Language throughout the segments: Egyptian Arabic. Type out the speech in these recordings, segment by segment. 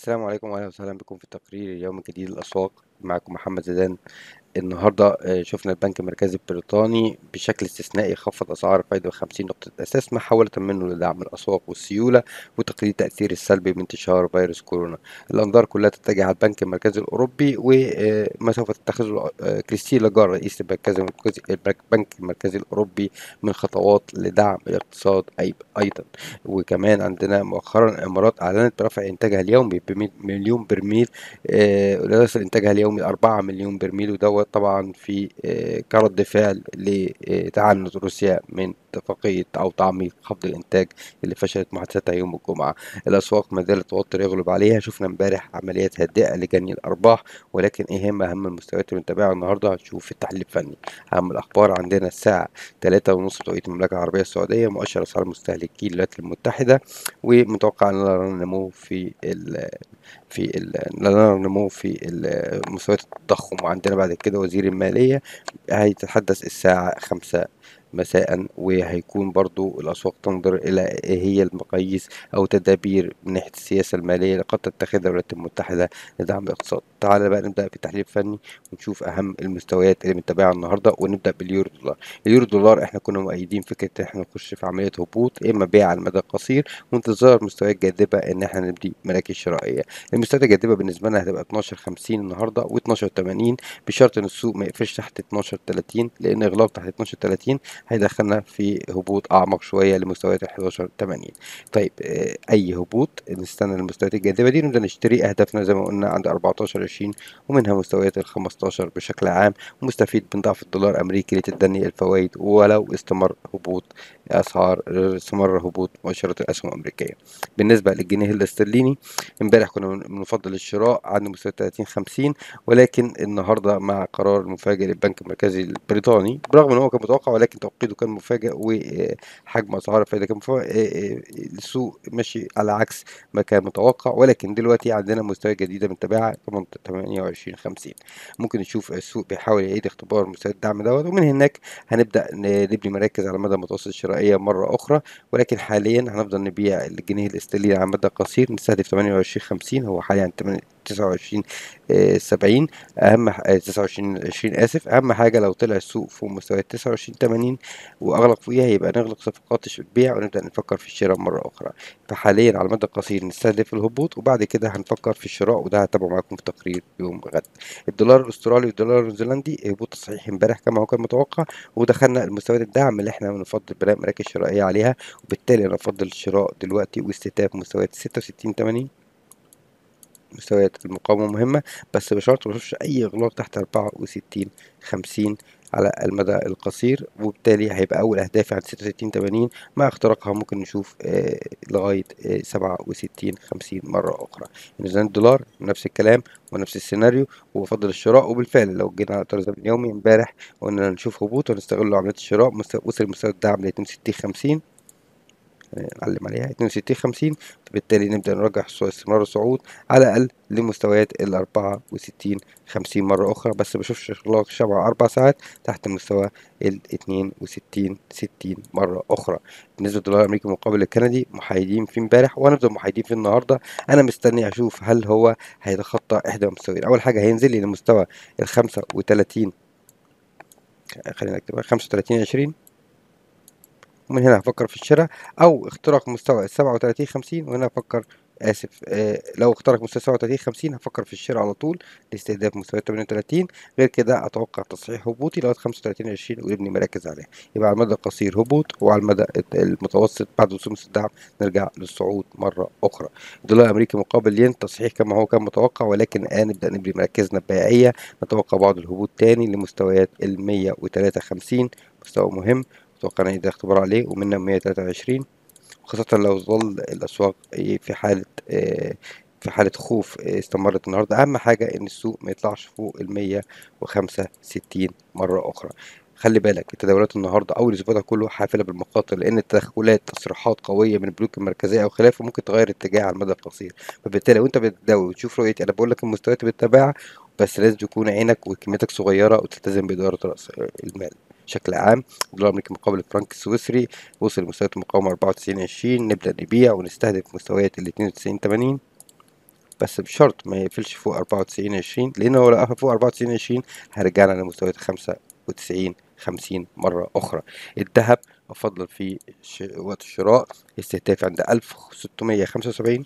السلام عليكم واهلا وسهلا بكم في تقرير اليوم الجديد للاسواق معكم محمد زيدان النهارده آه، شفنا البنك المركزي البريطاني بشكل استثنائي خفض اسعار الفائده ب 50 نقطه اساس محاوله منه لدعم الاسواق والسيوله وتقليل التاثير السلبي من انتشار فيروس كورونا الانظار كلها تتجه على البنك المركزي الاوروبي وما سوف تتخذه آه، كريستين لاجار رئيس البنك المركزي البنك المركزي الاوروبي من خطوات لدعم الاقتصاد أي- ايضا وكمان عندنا مؤخرا الامارات اعلنت برفع انتاجها اليومي بمليون برميل آه، ويصل انتاجها اليومي 4 مليون برميل ودوت طبعا في آه، كرد فعل لتعنت روسيا من اتفاقية أو تعميق خفض الإنتاج اللي فشلت محادثتها يوم الجمعة الأسواق ما زالت توتر يغلب عليها شفنا امبارح عمليات هادئة لجني الأرباح ولكن إيه هم أهم المستويات اللي بنتابعها النهاردة هنشوف في التحليل الفني أهم الأخبار عندنا الساعة تلاتة ونص بتوقيت المملكة العربية السعودية مؤشر أسعار المستهلكين للولايات المتحدة ومتوقع أن نرى نمو في ال في ال- نرى نمو في ال- مستويات التضخم وعندنا بعد كده وزير المالية هيتحدث الساعة خمسة مساء وهيكون برضو الأسواق تنظر إلى إيه هي المقاييس أو تدابير من ناحية السياسة المالية اللي قد تتخذها الولايات المتحدة لدعم الاقتصاد تعال بقى نبدأ في تحليل فني ونشوف أهم المستويات اللي بنتابعها النهاردة ونبدأ باليورو دولار اليورو دولار احنا كنا مؤيدين فكرة إن احنا نخش في عملية هبوط إما بيع على المدى القصير وانتظار مستويات جاذبة إن احنا نبدي مراكز شرائية المستويات الجاذبة بالنسبة لنا هتبقى 12 50 النهاردة و 12 80 بشرط إن السوق ما يقفلش تحت 12 30 لأن إغلاق تحت 12 30 هيدخلنا في هبوط أعمق شوية لمستويات ال 11 80 طيب آه، أي هبوط نستنى المستويات الجاذبة دي نبدأ نشتري أهدافنا زي ما قلنا عند 14 20 ومنها مستويات ال 15 بشكل عام ومستفيد من ضعف الدولار الأمريكي لتدني الفوائد ولو استمر هبوط أسعار استمر هبوط مؤشرات الأسهم الأمريكية بالنسبة للجنيه الاسترليني امبارح كنا من- بنفضل الشراء عند مستوى 30 50 ولكن النهارده مع قرار مفاجئ للبنك المركزي البريطاني برغم ان هو كان متوقع ولكن توقيته كان مفاجئ وحجم اسعار الفائده كان مفاجئ آه، آه، السوق ماشي على عكس ما كان متوقع ولكن دلوقتي عندنا مستويات جديده بنتابعها 28 50 ممكن نشوف السوق بيحاول يعيد اختبار مستوى الدعم دوت ومن هناك هنبدا ن- نبني مراكز على مدى متوسط شرائيه مره اخرى ولكن حاليا هنفضل نبيع الجنيه الاسترليني على مدى قصير نستهدف 28 50 هو حاليا 8 29 آه، 70 اهم ح- آه، 29 20 اسف اهم حاجه لو طلع السوق فوق مستويات 29 80 واغلق فوقيها يبقى نغلق صفقات البيع ونبدا نفكر في الشراء مره اخرى فحاليا على المدى القصير نستهدف الهبوط وبعد كده هنفكر في الشراء وده هتابعه معاكم في تقرير يوم غد الدولار الاسترالي والدولار النيوزيلندي هبوط صحيح امبارح كما هو كان متوقع ودخلنا المستويات الدعم اللي احنا بنفضل بناء مراكز شرائيه عليها وبالتالي انا افضل الشراء دلوقتي واستهداف مستويات 66 80 مستويات المقاومة مهمة بس بشرط ما اشوفش أي إغلاق تحت أربعة وستين خمسين على المدى القصير وبالتالي هيبقى أول أهدافي عند ستة وستين تمانين مع اختراقها ممكن نشوف آه لغاية سبعة وستين خمسين مرة أخرى نيوزيلاند الدولار نفس الكلام ونفس السيناريو وبفضل الشراء وبالفعل لو جينا على طرز اليومي امبارح قلنا نشوف هبوط ونستغل عملية الشراء مست- وصل مستوى الدعم ل 62 50 نعلم عليها 62 50 فبالتالي نبدأ نرجع الص- استمرار الصعود على الأقل لمستويات ال 64 50 مرة أخرى بس بشوفش إغلاق شبع أربع ساعات تحت مستوى ال 62 60 مرة أخرى بالنسبة للدولار الأمريكي مقابل الكندي محايدين فيه امبارح وهنفضل محايدين فيه النهاردة أنا مستني أشوف هل هو هيتخطى إحدى المستويين أول حاجة هينزل لي لمستوى ال 35 خلينا نكتبها 35 20 ومن هنا هفكر في الشراء او اختراق مستوى السبعة وتلاتين خمسين وهنا هفكر اسف آه لو اخترق مستوى سبعة وتلاتين خمسين هفكر في الشراء على طول لاستهداف مستوى تمانية وتلاتين غير كده اتوقع تصحيح هبوطي لغايه خمسة وتلاتين عشرين ونبني مراكز عليها يبقى على المدى القصير هبوط وعلى المدى المتوسط بعد وصول مستوى الدعم نرجع للصعود مره اخرى الدولار الامريكي مقابل الين تصحيح كما هو كان متوقع ولكن الان نبدا نبني مراكزنا البيعيه نتوقع بعض الهبوط تاني لمستويات ال 153 مستوى مهم متوقع نعيد الاختبار عليه ومنها 123 وخاصة لو ظل الأسواق في حالة آه، في حالة خوف آه، استمرت النهاردة أهم حاجة إن السوق ما يطلعش فوق المية وخمسة ستين مرة أخرى خلي بالك التداولات النهارده اول اسبوع ده كله حافله بالمخاطر لان التدخلات تصريحات قويه من البنوك المركزيه او خلافه ممكن تغير اتجاه على المدى القصير فبالتالي وانت بتتداول وتشوف رؤيتي انا بقول لك المستويات اللي بتتابعها بس لازم تكون عينك وكميتك صغيره وتلتزم باداره راس المال بشكل عام الدولار الامريكي مقابل الفرنك السويسري وصل لمستويات المقاومه 94 20 نبدا نبيع ونستهدف مستويات ال 92 80 بس بشرط ما يقفلش فوق 94 20 لأن هو لو قفل فوق 94 20 هيرجعنا لمستويات 95 50 مرة أخرى الذهب أفضل في ش... وقت الشراء استهداف عند 1675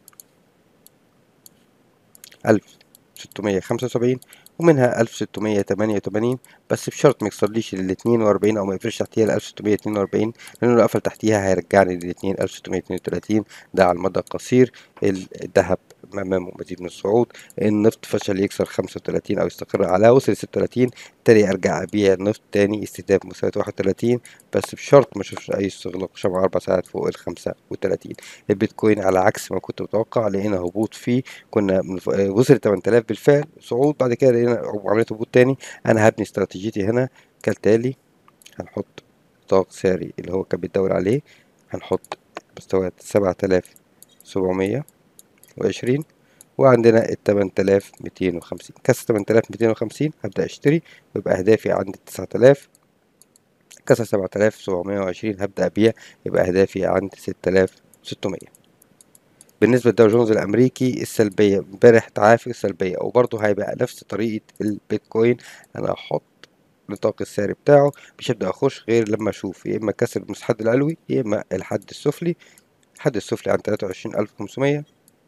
1675 ومنها 1688 بس بشرط ما يكسرليش لل 42 او ما يقفلش تحتيها ل 1642 لانه لو قفل تحتيها هيرجعني لل 2 1632 ده على المدى القصير الذهب امامه مزيد من الصعود النفط فشل يكسر 35 او يستقر على وصل 36 تاني ارجع ابيع النفط تاني استهداف مستويات 31 بس بشرط ما اشوفش اي استغلاق شبه اربع ساعات فوق ال 35 البيتكوين على عكس ما كنت متوقع لقينا هبوط فيه كنا وصل 8000 بالفعل صعود بعد كده لقينا عمليه هبوط تاني انا هبني استراتيجيتي هنا كالتالي هنحط نطاق سعري اللي هو كان بيدور عليه هنحط مستويات 7700 وعشرين وعندنا التمن تلاف ميتين وخمسين كسر تمن تلاف ميتين وخمسين هبدأ أشتري ويبقى أهدافي عند تسعة آلاف كسر سبعة آلاف سبعمية وعشرين هبدأ أبيع يبقى أهدافي عند ستة آلاف ستمية بالنسبة للداو جونز الأمريكي السلبية امبارح تعافي السلبية وبرضه هيبقى نفس طريقة البيتكوين أنا هحط النطاق السعري بتاعه مش هبدأ أخش غير لما أشوف يا إما كسر الحد العلوي يا إما الحد السفلي الحد السفلي عند تلاتة وعشرين ألف خمسمية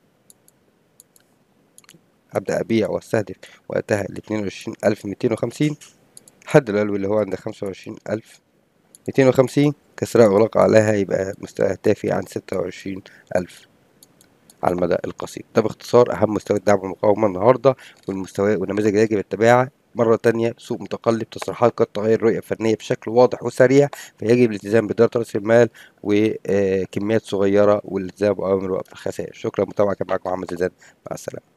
أبدأ أبيع وأستهدف وقتها الاتنين وعشرين ألف ميتين وخمسين الحد العلوي اللي هو عند خمسة وعشرين ألف ميتين وخمسين كسرها إغلاق عليها يبقى مستوى أهدافي عند ستة وعشرين ألف على المدى القصير ده باختصار أهم مستويات دعم والمقاومة النهاردة والمستويات والنماذج اللي يجب التباعة مرة تانية سوق متقلب تصريحات قد تغير الرؤية الفنية بشكل واضح وسريع فيجب الالتزام بإدارة رأس المال وكميات صغيرة والالتزام بأوامر وقف الخسائر شكرا متابعة كان معكم محمد زيدان مع السلامة